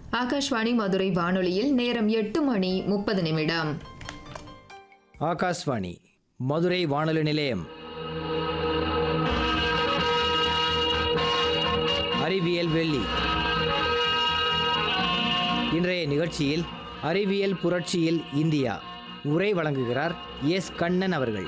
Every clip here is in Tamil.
ஆகாஷ்வாணி மதுரை வானொலியில் நேரம் எட்டு மணி முப்பது நிமிடம் ஆகாஷ்வாணி மதுரை வானொலி நிலையம் அறிவியல் வெள்ளி இன்றைய நிகழ்ச்சியில் அறிவியல் புரட்சியில் இந்தியா உரை வழங்குகிறார் எஸ் கண்ணன் அவர்கள்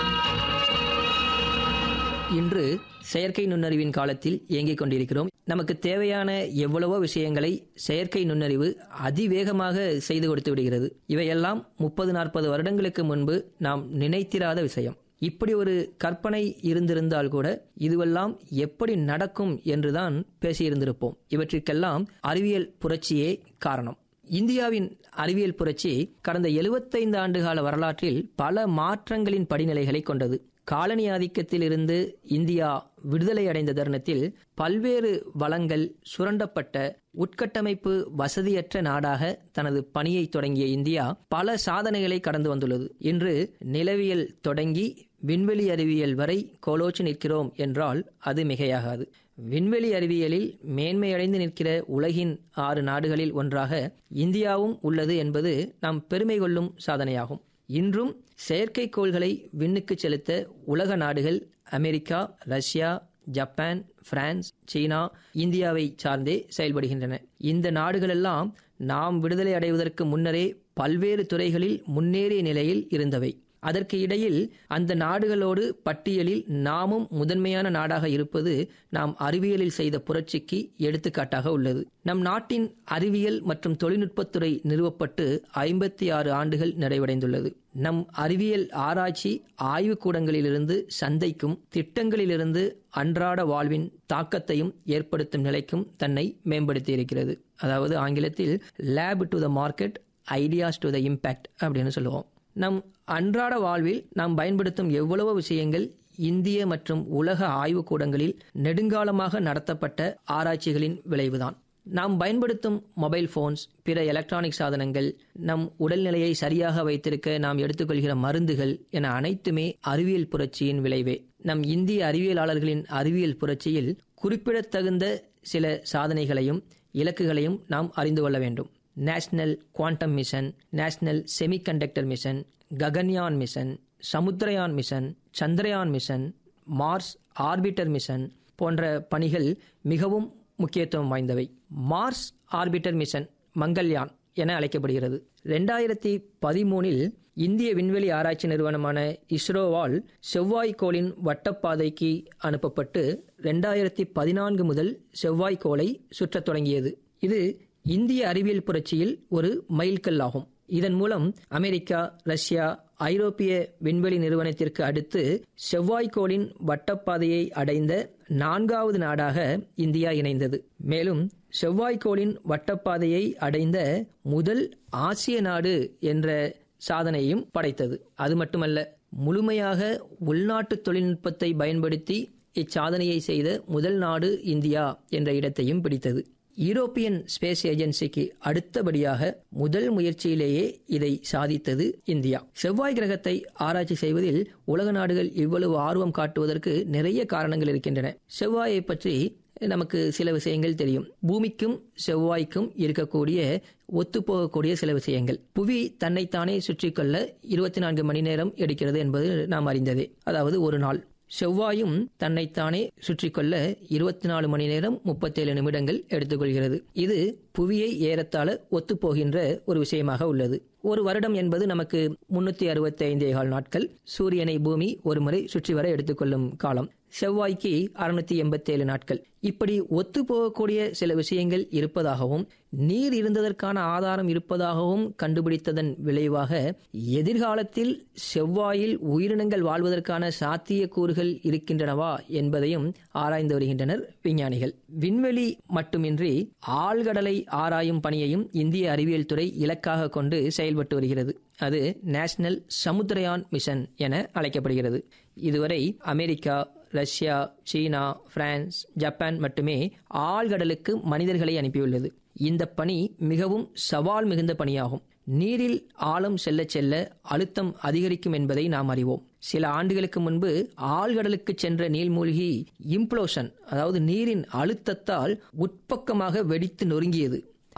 இன்று செயற்கை நுண்ணறிவின் காலத்தில் இயங்கிக் கொண்டிருக்கிறோம் நமக்கு தேவையான எவ்வளவோ விஷயங்களை செயற்கை நுண்ணறிவு அதிவேகமாக செய்து கொடுத்து விடுகிறது இவையெல்லாம் முப்பது நாற்பது வருடங்களுக்கு முன்பு நாம் நினைத்திராத விஷயம் இப்படி ஒரு கற்பனை இருந்திருந்தால் கூட இதுவெல்லாம் எப்படி நடக்கும் என்றுதான் பேசியிருந்திருப்போம் இவற்றிற்கெல்லாம் அறிவியல் புரட்சியே காரணம் இந்தியாவின் அறிவியல் புரட்சி கடந்த 75 ஆண்டுகால வரலாற்றில் பல மாற்றங்களின் படிநிலைகளை கொண்டது காலனி ஆதிக்கத்தில் இருந்து இந்தியா விடுதலை அடைந்த தருணத்தில் பல்வேறு வளங்கள் சுரண்டப்பட்ட உட்கட்டமைப்பு வசதியற்ற நாடாக தனது பணியை தொடங்கிய இந்தியா பல சாதனைகளை கடந்து வந்துள்ளது இன்று நிலவியல் தொடங்கி விண்வெளி அறிவியல் வரை கோலோச்சு நிற்கிறோம் என்றால் அது மிகையாகாது விண்வெளி அறிவியலில் மேன்மையடைந்து நிற்கிற உலகின் ஆறு நாடுகளில் ஒன்றாக இந்தியாவும் உள்ளது என்பது நாம் பெருமை கொள்ளும் சாதனையாகும் இன்றும் செயற்கைக்கோள்களை விண்ணுக்கு செலுத்த உலக நாடுகள் America Russia Japan France China இந்தியாவை சார்ந்தே செயல்படுகின்றன இந்த நாடுகளெல்லாம் நாம் விடுதலை அடைவதற்கு முன்னரே பல்வேறு துறைகளில் முன்னேறிய நிலையில் இருந்தவை அதற்கு இடையில் அந்த நாடுகளோடு பட்டியலில் நாமும் முதன்மையான நாடாக இருப்பது நாம் அறிவியலில் செய்த புரட்சிக்கு எடுத்துக்காட்டாக உள்ளது நம் நாட்டின் அறிவியல் மற்றும் தொழில்நுட்பத்துறை நிறுவப்பட்டு ஐம்பத்தி ஆறு ஆண்டுகள் நிறைவடைந்துள்ளது நம் அறிவியல் ஆராய்ச்சி ஆய்வுக்கூடங்களிலிருந்து சந்தைக்கும் திட்டங்களிலிருந்து அன்றாட வாழ்வின் தாக்கத்தையும் ஏற்படுத்தும் நிலைக்கும் தன்னை மேம்படுத்தியிருக்கிறது அதாவது ஆங்கிலத்தில் lab to the market ideas to the impact அப்படின்னு சொல்லுவோம் நம் அன்றாட வாழ்வில் நாம் பயன்படுத்தும் எவ்வளவோ விஷயங்கள் இந்திய மற்றும் உலக ஆய்வுக்கூடங்களில் நெடுங்காலமாக நடத்தப்பட்ட ஆராய்ச்சிகளின் விளைவுதான் நாம் பயன்படுத்தும் மொபைல் போன்ஸ் பிற எலக்ட்ரானிக் சாதனங்கள் நம் உடல்நிலையை சரியாக வைத்திருக்க நாம் எடுத்துக்கொள்கிற மருந்துகள் என அனைத்துமே அறிவியல் புரட்சியின் விளைவே நம் இந்திய அறிவியலாளர்களின் அறிவியல் புரட்சியில் குறிப்பிடத்தகுந்த சில சாதனைகளையும் இலக்குகளையும் நாம் அறிந்து கொள்ள வேண்டும் national quantum mission national semiconductor mission Gaganyaan mission Samudrayaan mission Chandrayaan mission Mars orbiter mission போன்ற பணிகள் மிகவும் முக்கியத்துவம் வாய்ந்தவை மார்ஸ் ஆர்பிட்டர் மிஷன் மங்கள்யான் என அழைக்கப்படுகிறது ரெண்டாயிரத்தி பதிமூனில் இந்திய விண்வெளி ஆராய்ச்சி நிறுவனமான இஸ்ரோவால் செவ்வாய்க்கோளின் வட்டப்பாதைக்கு அனுப்பப்பட்டு ரெண்டாயிரத்தி பதினான்கு முதல் செவ்வாய்க்கோளை சுற்றத் தொடங்கியது இது இந்திய அறிவியல் புரட்சியில் ஒரு மைல்கல் ஆகும் இதன் மூலம் அமெரிக்கா ரஷ்யா ஐரோப்பிய விண்வெளி நிறுவனத்திற்கு அடுத்து செவ்வாய்க்கோளின் வட்டப்பாதையை அடைந்த நான்காவது நாடாக இந்தியா இணைந்தது மேலும் செவ்வாய்க்கோளின் வட்டப்பாதையை அடைந்த முதல் ஆசிய நாடு என்ற சாதனையும் படைத்தது அது மட்டுமல்ல முழுமையாக உள்நாட்டு தொழில்நுட்பத்தை பயன்படுத்தி இச்சாதனையை செய்த முதல் நாடு இந்தியா என்ற இடத்தையும் பிடித்தது யூரோப்பியன் ஸ்பேஸ் ஏஜென்சிக்கு அடுத்தபடியாக முதல் முயற்சியிலேயே இதை சாதித்தது இந்தியா செவ்வாய் கிரகத்தை ஆராய்ச்சி செய்வதில் உலக நாடுகள் இவ்வளவு ஆர்வம் காட்டுவதற்கு நிறைய காரணங்கள் இருக்கின்றன செவ்வாயை பற்றி நமக்கு சில விஷயங்கள் தெரியும் பூமிக்கும் செவ்வாய்க்கும் இருக்கக்கூடிய ஒத்துப்போகக்கூடிய சில விஷயங்கள் புவி தன்னைத்தானே சுற்றிக்கொள்ள இருபத்தி நான்கு மணி நேரம் எடுக்கிறது என்பது நாம் அறிந்ததே அதாவது ஒரு நாள் செவ்வாயும் தன்னைத்தானே சுற்றிக்கொள்ள இருபத்தி நாலு மணி நேரம் முப்பத்தேழு நிமிடங்கள் எடுத்துக்கொள்கிறது இது புவியை ஏறத்தாழ ஒத்துப்போகின்ற ஒரு விஷயமாக உள்ளது ஒரு வருடம் என்பது நமக்கு முன்னூத்தி அறுபத்தி ஐந்தே கால் நாட்கள் சூரியனை பூமி ஒரு முறை சுற்றி வர எடுத்துக்கொள்ளும் காலம் செவ்வாய்க்கு அறுநூத்தி எண்பத்தேழு நாட்கள் இப்படி ஒத்து போகக்கூடிய சில விஷயங்கள் இருப்பதாகவும் நீர் இருந்ததற்கான ஆதாரம் இருப்பதாகவும் கண்டுபிடித்ததன் விளைவாக எதிர்காலத்தில் செவ்வாயில் உயிரினங்கள் வாழ்வதற்கான சாத்திய கூறுகள் இருக்கின்றனவா என்பதையும் ஆராய்ந்து வருகின்றனர் விஞ்ஞானிகள் விண்வெளி மட்டுமின்றி ஆழ்கடலை ஆராயும் பணியையும் இந்திய அறிவியல் துறை இலக்காக கொண்டு செயல்பட்டு வருகிறது அது நேஷனல் சமுத்திரயான் மிஷன் என அழைக்கப்படுகிறது இதுவரை America Russia China France Japan மட்டுமே ஆழ்கடலுக்கு மனிதர்களை அனுப்பியுள்ளது இந்த பணி மிகவும் சவால் மிகுந்த பணியாகும் நீரில் ஆழம் செல்ல செல்ல அழுத்தம் அதிகரிக்கும் என்பதை நாம் அறிவோம் சில ஆண்டுகளுக்கு முன்பு ஆழ்கடலுக்கு சென்ற நீர்மூழ்கி இம்ப்ளோஷன் அதாவது நீரின் அழுத்தத்தால் உட்பக்கமாக வெடித்து நொறுங்கியது